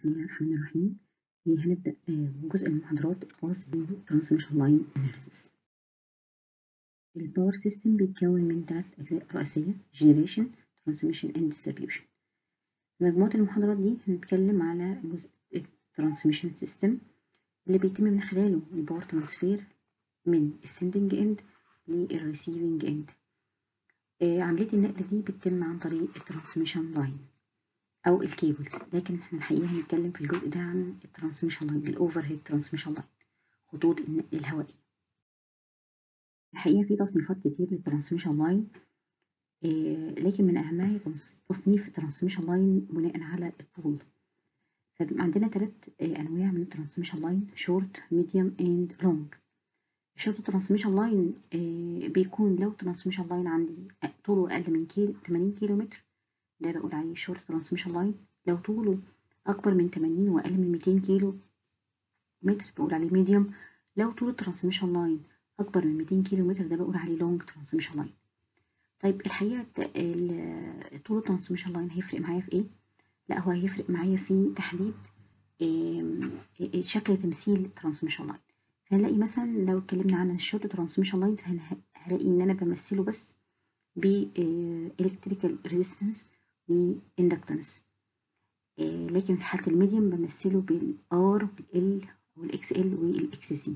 بسم الله الرحمن الرحيم هنبدأ جزء من المحاضرات الخاص بالترانسميشن لاين اناليسيس الباور سيستم بيتكون من ثلاث أجزاء رئيسية generation transmission and distribution مجموعة المحاضرات دي هنتكلم على جزء الترانسميشن سيستم اللي بيتم من خلاله الباور ترانسفير من السندنج اند للريسيفنج اند عملية النقل دي بتتم عن طريق الترانسميشن لاين او الكيبلز لكن احنا الحقيقه هنتكلم في الجزء ده عن الترانسميشن لاين الاوفر هيد ترانسميشن لاين خطوط النقل الهوائي الحقيقه في تصنيفات كتير للترانسميشن لاين آه لكن من اهمها تصنيف الترانسميشن لاين بناء على الطول فعندنا ثلاث آه انواع من الترانسميشن لاين شورت ميديوم اند لونج الشورت ترانسميشن لاين آه بيكون لو ترانسميشن لاين عندي طوله اقل من كيلو 80 كيلو متر ده بقول عليه شورت ترانسميشن لاين لو طوله اكبر من 80 واقل من 200 كيلو متر بقول عليه ميديوم لو طول الترانسميشن لاين اكبر من 200 كيلو متر ده بقول عليه لونج ترانسميشن لاين طيب الحقيقه طول الترانسميشن لاين هيفرق معايا في ايه لا هو هيفرق معايا في تحديد شكل تمثيل الترانسميشن لاين فهنلاقي مثلا لو اتكلمنا عن الشورت ترانسميشن لاين فهنلاقي ان انا بمثله بس ب electrical resistance واندكتنس آه لكن في حالة الميديوم بمثله بالار والال والاكس ال والاكس سي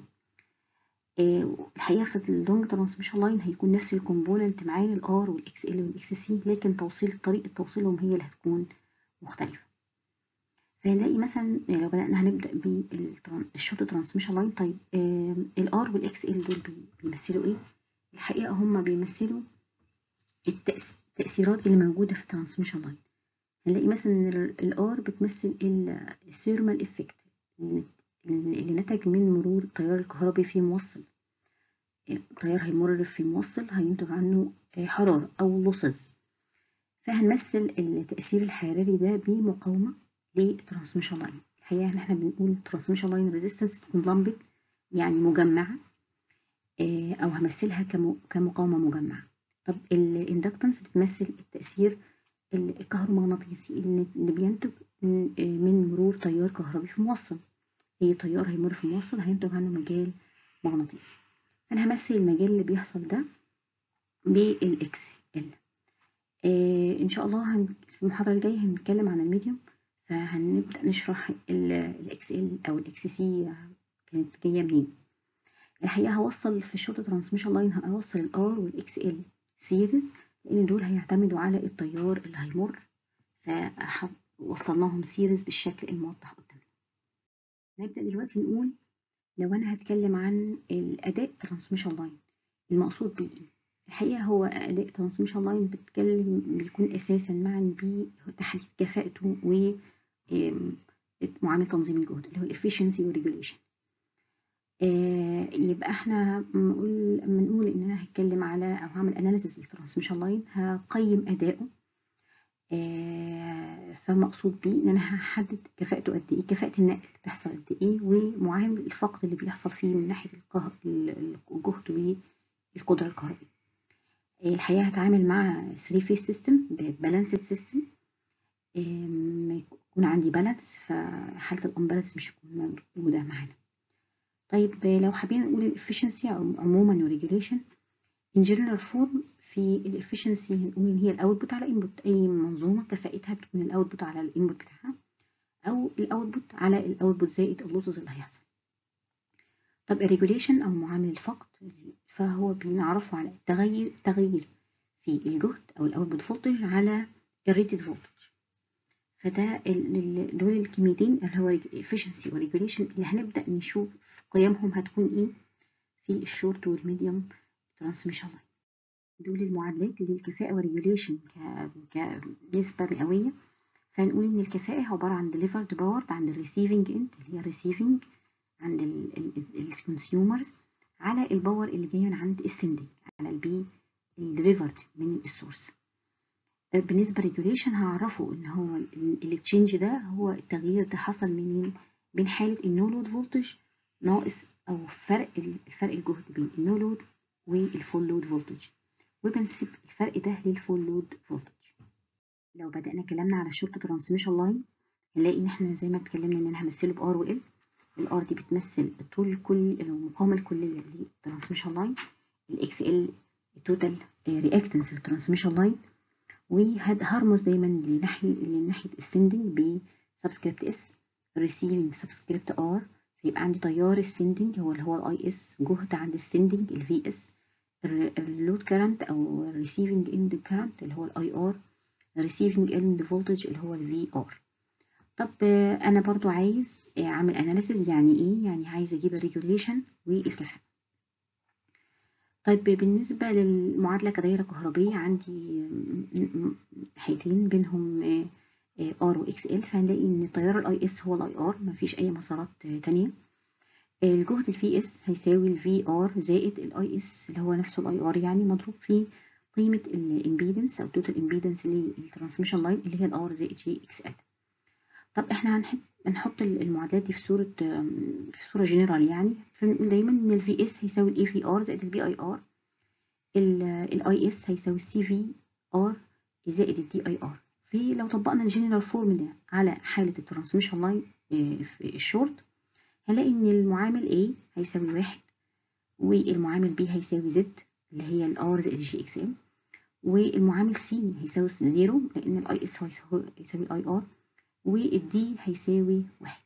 آه الحقيقة في اللونج ترانسميشن لاين هيكون نفس الكومبوننت معانا الار والاكس ال والاكس سي لكن توصيل طريقة توصيلهم هي اللي هتكون مختلفة فهنلاقي مثلا لو بدأنا هنبدأ بالشورت ترانسميشن لاين طيب آه الار والاكس ال دول بيمثلوا ايه؟ الحقيقة هما بيمثلوا التأثير التأثيرات اللي موجودة في الترانسميشن لاين هنلاقي مثلا ان الار بتمثل الثيرمال افكت اللي نتج من مرور التيار الكهربي في موصل التيار هيمر في موصل هينتج عنه حرارة أو لوسز فهنمثل التأثير الحراري ده بمقاومة للترانسميشن لاين الحقيقة ان احنا بنقول ترانسميشن لاين ريزيستنس تكون لمبة يعني مجمعة أو همثلها كمقاومة مجمعة طب الاندكتنس بتمثل التأثير الكهرومغناطيسي اللي بينتج من مرور تيار كهربي في موصل أي تيار هيمر في موصل هينتج عنه مجال مغناطيسي أنا همثل المجال اللي بيحصل ده بالإكس ال آه إن شاء الله هن... في المحاضرة الجاية هنتكلم عن الميديوم فهنبدأ نشرح الإكس ال أو الإكس سي كانت جاية منين الحقيقة هوصل في الشورت ترانسميشن لاين هوصل الار والاكس ال سيريز لان دول هيعتمدوا على التيار اللي هيمر فوصلناهم سيريز بالشكل الموضح قدامنا نبدأ دلوقتي نقول لو انا هتكلم عن الاداء ترانسميشن لاين المقصود بيه ايه الحقيقة هو اداء ترانسميشن لاين بتكلم بيكون اساسا معا بتحديد كفاءته و معامل تنظيم الجهد اللي هو الافشنسي والريجوليشن آه يبقى احنا بنقول بنقول ان انا هتكلم على او هعمل اناليسيس للترانسميشن لاين هقيم اداؤه آه فمقصود بيه ان انا هحدد كفاءته قد ايه كفاءة النقل بتحصل قد ايه ومعامل الفقد اللي بيحصل فيه من ناحية الجهد والقدرة الكهربية آه الحقيقة هتعامل مع 3 فيس سيستم بالانسد سيستم يكون عندي بالانس فحالة الامبالانس مش هتكون موجودة معانا طيب لو حابين نقول الافشنسي عموما وريجوليشن ان جنرال فورم في الافشنسي هنقول ان هي الاوتبوت على انبوت اي منظومه كفاءتها بتكون الاوتبوت على الانبوت بتاعها او الاوتبوت على الاوتبوت زائد اللوسز اللي هيحصل طب الريجوليشن او معامل الفقد فهو بنعرفه على تغير تغيير في الجهد او الاوتبوت فولتج على الريتد فولتج فده دول الكلمتين اللي هو efficiency وريجوليشن اللي هنبدأ نشوف قيمهم هتكون ايه في الشورت والميديوم ترانسميشن لاين دول المعادلات للكفاءة والريجوليشن كنسبة مئوية فنقول ان الكفاءة عبارة عن delivered power عند الريسيفنج end اللي هي receiving عند الكونسيومرز على الباور اللي جاية من عند السندنج على البي delivered من السورس بالنسبة ريجوليشن هعرفه ان هو التشينج ده هو التغيير ده حصل منين بين حالة النو لود فولتج ناقص او فرق الفرق الجهد بين النو لود والفول لود فولتج وبنسيب الفرق ده للفول لود فولتج لو بدأنا كلامنا على الشورت ترانسميشن لاين هنلاقي ان احنا زي ما اتكلمنا ان انا همثله بار وال الار دي بتمثل طول كل المقاومه الكليه للترانسميشن لاين الاكس ال التوتال رياكتنس للترانسميشن لاين وهرمز دايما لناحيه لناحيه السندنج ب سبسكريبت اس receiving سبسكريبت ار فيبقى عندي تيار السندنج هو اللي هو الاي اس جهد عند السندنج الفي اس اللود كارنت او receiving end current اللي هو الاي ار receiving end voltage اللي هو الفي ار طب انا برضو عايز اعمل اناليسيز يعني ايه يعني عايز اجيب الريجوليشن والكفاءه طيب بالنسبة للمعادلة كدايرة كهربية عندي ناحيتين بينهم ار واكس ال فهنلاقي ان تيار الاي اس هو الاي ار مفيش اي مسارات تانية الجهد الفي اس هيساوي الفي ار زائد الاي اس اللي هو نفسه الاي ار يعني مضروب في قيمة الامبيدنس او توتال امبيدنس للترانسميشن لاين اللي هي الار زائد جي اكس ال طب احنا هنحب نحط المعادلات دي في صورة في صورة جنرال يعني فبنقول دايما ان الفي اس هيساوي الاي في ار زائد البي اي ار الاي اس هيساوي السي في ار زائد الدي اي ار في لو طبقنا الجنرال فورم ده على حالة الترانسميشن لاين في الشورت هنلاقي ان المعامل A هيساوي واحد والمعامل B هيساوي Z اللي هي الار زائد الجي اكس ال والمعامل C هيساوي زيرو لان الاي اس هو هيساوي الاي ار والدي هيساوي واحد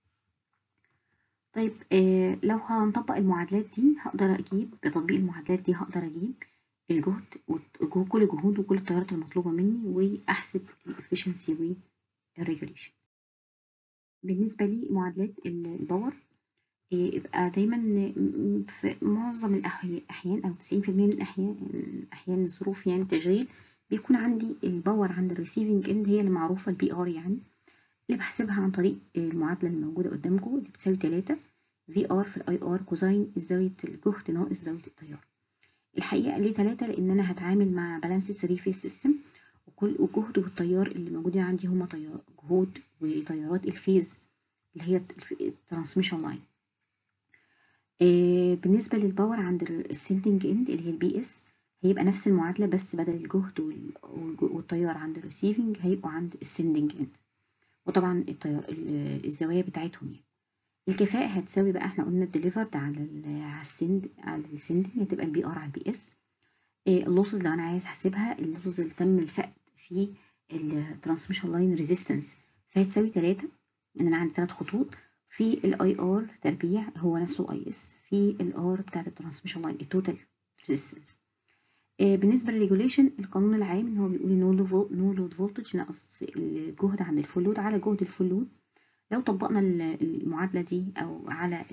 طيب آه لو هنطبق المعادلات دي هقدر اجيب بتطبيق المعادلات دي هقدر اجيب الجهد وكل الجهود وكل التيارات المطلوبة مني واحسب الافشنسي والريجوليشن بالنسبة لي معادلات الباور يبقى دايما في معظم الأحيان أو 90% من الأحيان أحيان ظروف يعني التشغيل بيكون عندي الباور عند الريسيفنج اند هي اللي معروفة البي ار يعني اللي بحسبها عن طريق المعادلة اللي موجودة قدامكم اللي بتساوي تلاتة في ار في الاي ار كوزين زاوية الجهد ناقص زاوية التيار الحقيقة ليه تلاتة لأن أنا هتعامل مع بالانسد 3 فيس سيستم وكل الجهد والتيار اللي موجودين عندي هما تيار جهود وتيارات الفيز اللي هي الترانسميشن لاين آه بالنسبة للباور عند السنتنج اند اللي هي البي اس هيبقى نفس المعادلة بس بدل الجهد والتيار عند الريسيفنج هيبقوا عند السندنج اند وطبعا التيار الزوايا بتاعتهم يعني الكفاءة هتساوي بقى احنا قلنا الديليفرد على على السند على السندنج هتبقى البي ار على البي اس اللوسز لو انا عايز احسبها اللوسز اللي تم الفقد في الترانسميشن لاين ريزيستنس فهتساوي تلاتة ان انا عندي تلات خطوط في الاي ار تربيع هو نفسه اي اس في الار بتاعت الترانسميشن لاين التوتال ريزيستنس بالنسبه للريجوليشن القانون العام ان هو بيقول نو لود فولتج ناقص الجهد عند الفول لود على جهد الفول لود لو طبقنا المعادله دي او على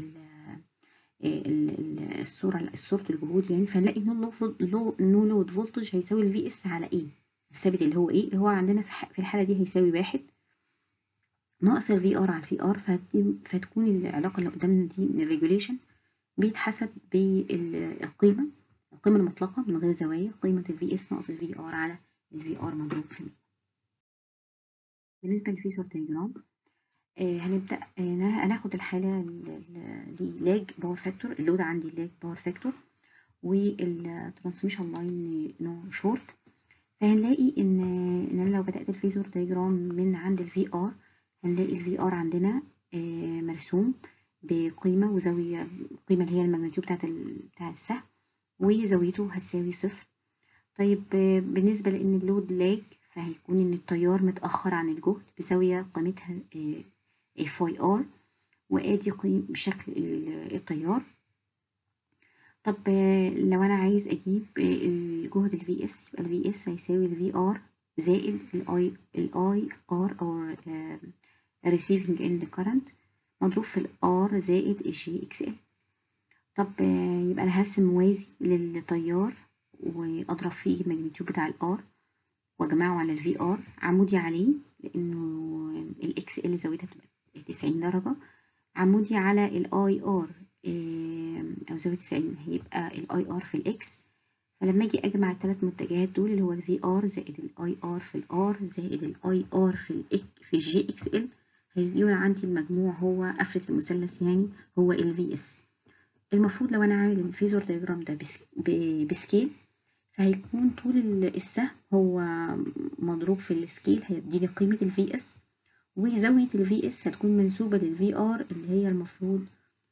الصوره صوره الجهود يعني فنلاقي نو لود فولتج هيساوي الفي اس على ايه الثابت اللي هو ايه اللي هو عندنا في الحاله دي هيساوي واحد ناقص الفي ار على الفي ار فتكون العلاقه اللي قدامنا دي من الريجوليشن بيتحسب بالقيمه القيمه المطلقه من غير زوايا قيمه الفي اس ناقص الفي ار على الفي ار مضروب في 100 بالنسبه للفيزور دايجرام آه هنبدا آه هناخد الحاله دي لاج باور فاكتور اللود عندي لاج باور فاكتور والترانسميشن لاين نو شورت فهنلاقي ان ان انا لو بدات الفيزور دايجرام من عند الفي ار هنلاقي الفي ار عندنا آه مرسوم بقيمه وزاويه القيمه اللي هي الماجنتيود بتاعت بتاع السهم وزاويته هتساوي صفر طيب بالنسبه لان اللود لاج فهيكون ان التيار متاخر عن الجهد بزاويه قيمتها اف اي ار وادي قيم بشكل التيار طب لو انا عايز اجيب الجهد الفي اس يبقى الفي اس هيساوي الفي ار زائد الاي الاي ار او receiving end current مضروب في الار زائد الجي اكس ال طب يبقى انا هرسم موازي للتيار واضرب فيه الماجنتيود بتاع الار واجمعه على الفي ار عمودي عليه لانه الاكس ال زاويتها بتبقى 90 درجة عمودي على الاي ار او زاوية 90 هيبقى الاي ار في الاكس فلما اجي اجمع الثلاث متجهات دول اللي هو الفي ار زائد الاي ار في الار زائد الاي ار في الاك في الجي اكس ال هيجيبنا عندي المجموع هو قفلة المثلث يعني هو ال في اس المفروض لو انا عامل الفيزور دايجرام ده بسكيل فهيكون طول السهم هو مضروب في السكيل هيديني قيمة الفي اس وزاوية الفي اس هتكون منسوبة للفي ار اللي هي المفروض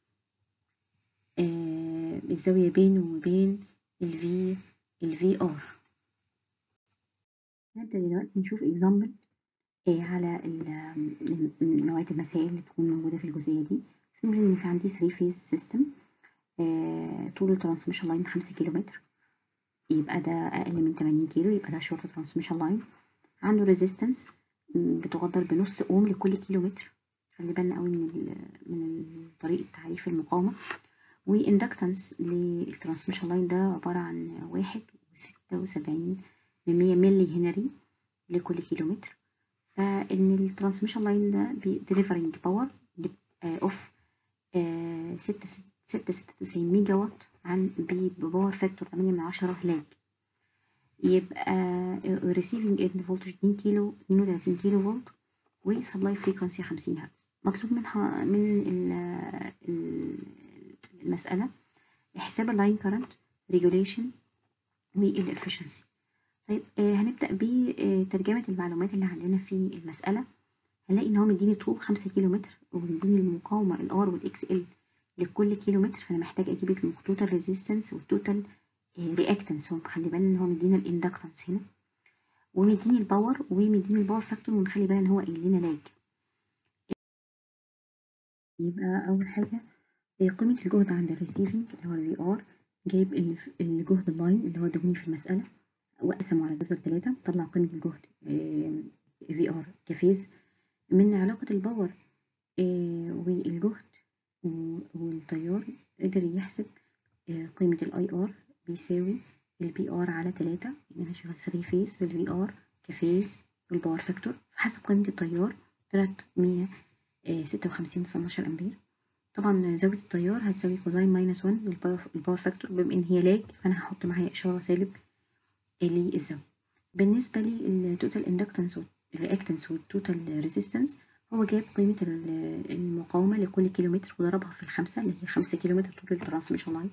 آه الزاوية بينه وبين الفي الفي ار نبدأ دلوقتي نشوف اكزامبل آه على نوعية المسائل اللي بتكون موجودة في الجزئية دي في ان في عندي 3 فيز سيستم طول الترانسميشن لاين 5 كيلو متر يبقى ده أقل من 80 كيلو يبقى ده شورت ترانسميشن لاين عنده ريزيستنس بتقدر بنص اوم لكل كيلو متر خلي بالنا قوي من من طريقة تعريف المقاومة واندكتنس للترانسميشن لاين ده عبارة عن واحد وستة وسبعين من مية ملي هنري لكل كيلو متر فإن الترانسميشن لاين ده بيديليفرنج باور اوف ستة ستة ستة وتسعين ميجا وات عن بباور فاكتور تمانية من عشرة لاج يبقى receiving end voltage 2 كيلو 32 كيلو فولت وسبلاي فريكونسي 50 هرتز مطلوب منها من المسألة حساب اللاين كارنت ريجوليشن والافشنسي طيب هنبدأ بترجمة المعلومات اللي عندنا في المسألة هنلاقي ان هو مديني طول 5 كيلو متر ومديني المقاومة الار والاكس ال لكل كيلو متر فانا محتاج اجيب التوتال ريزيستنس والتوتال رياكتنس هو خلي بالنا ان هو مدينا الاندكتنس هنا ومديني الباور ومديني الباور فاكتور ونخلي بالنا ان هو قايل لنا لاج يبقى اول حاجه قيمه الجهد عند الريسيفنج اللي هو الفي ار جايب الجهد اللاين اللي هو ادوني في المساله وقسمه على جذر ثلاثة طلع قيمه الجهد في ار كفيز من علاقه الباور والجهد والتيار قدر يحسب قيمه الاي ار بيساوي البي ار على تلاتة يعني انا شغال 3 فيز في الفي ار كفيز بالباور فاكتور فحسب قيمة التيار طلعت مية ستة وخمسين صناشر أمبير طبعا زاوية التيار هتساوي كوزين ماينس ون بالباور فاكتور بما إن هي لاج فأنا هحط معايا إشارة سالب للزاوية بالنسبة للتوتال اندكتنس والرياكتنس والتوتال ريزيستنس هو جاب قيمة المقاومة لكل كيلومتر وضربها في الخمسة اللي هي خمسة كيلومتر طول الترانسميشن لاين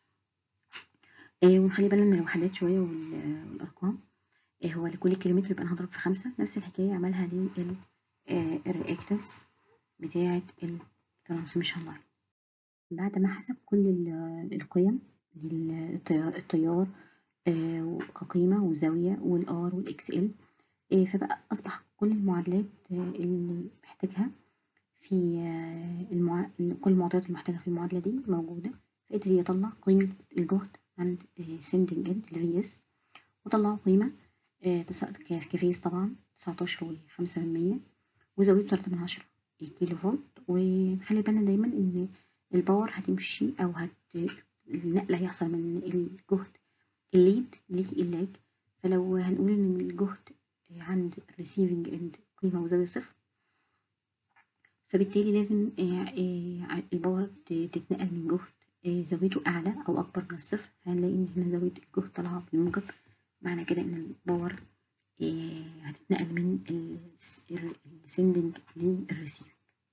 آه ونخلي بالنا من الوحدات شوية والأرقام آه هو لكل كيلومتر يبقى أنا هضرب في خمسة نفس الحكاية عملها للرياكتنس بتاعة الترانسميشن لاين بعد ما حسب كل القيم التيار آه كقيمة وزاوية والآر والإكس إل فبقى أصبح كل المعادلات اللي محتاجها في المع... كل المعطيات اللي محتاجها في المعادلة دي موجودة فقدر يطلع قيمة الجهد عند sending end ال VS وطلعوا قيمة كفيز طبعا تسعتاشر وخمسة من مية وزاويته تلاتة من عشرة كيلو فولت وخلي بالنا دايما إن الباور هتمشي أو هت النقل هيحصل من الجهد الليد للاج فلو هنقول إن الجهد عند receiving end قيمة وزاوية صفر فبالتالي لازم الباور تتنقل من جهد زاويته أعلى أو أكبر من الصفر هنلاقي إن هنا زاوية الجهد طالعة بالموجب معنى كده إن الباور هتتنقل من السندنج للريسيفنج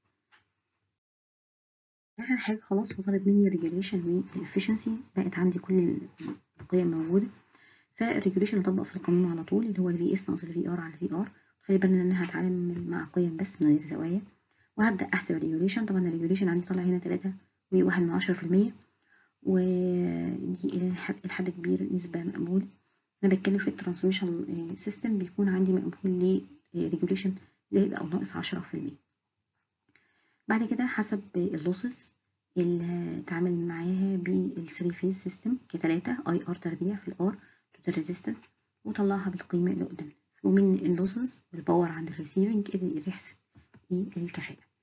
آخر حاجة خلاص وطلب مني الريجوليشن والإفشنسي بقت عندي كل القيم موجودة فالريجوليشن هطبق في القانون على طول اللي هو الفي اس ناقص الفي ار على الفي ار خلي بالنا إن أنا هتعامل مع قيم بس من غير زوايا وهبدأ أحسب الريجوليشن طبعا الريجوليشن عندي طالع هنا تلاتة وواحد من عشرة في المية ودي إلى حد كبير نسبة مقبول أنا بتكلم في الترانسميشن سيستم بيكون عندي مقبول لريجوليشن زائد أو ناقص عشرة في المية بعد كده حسب اللوسز اللي اتعامل معاها بالثري فيز سيستم كتلاتة اي ار تربيع في الار توتال ريزيستنس وطلعها بالقيمة اللي قدامنا ومن اللوسز والباور عند الريسيفنج قدر يحسب الكفاءة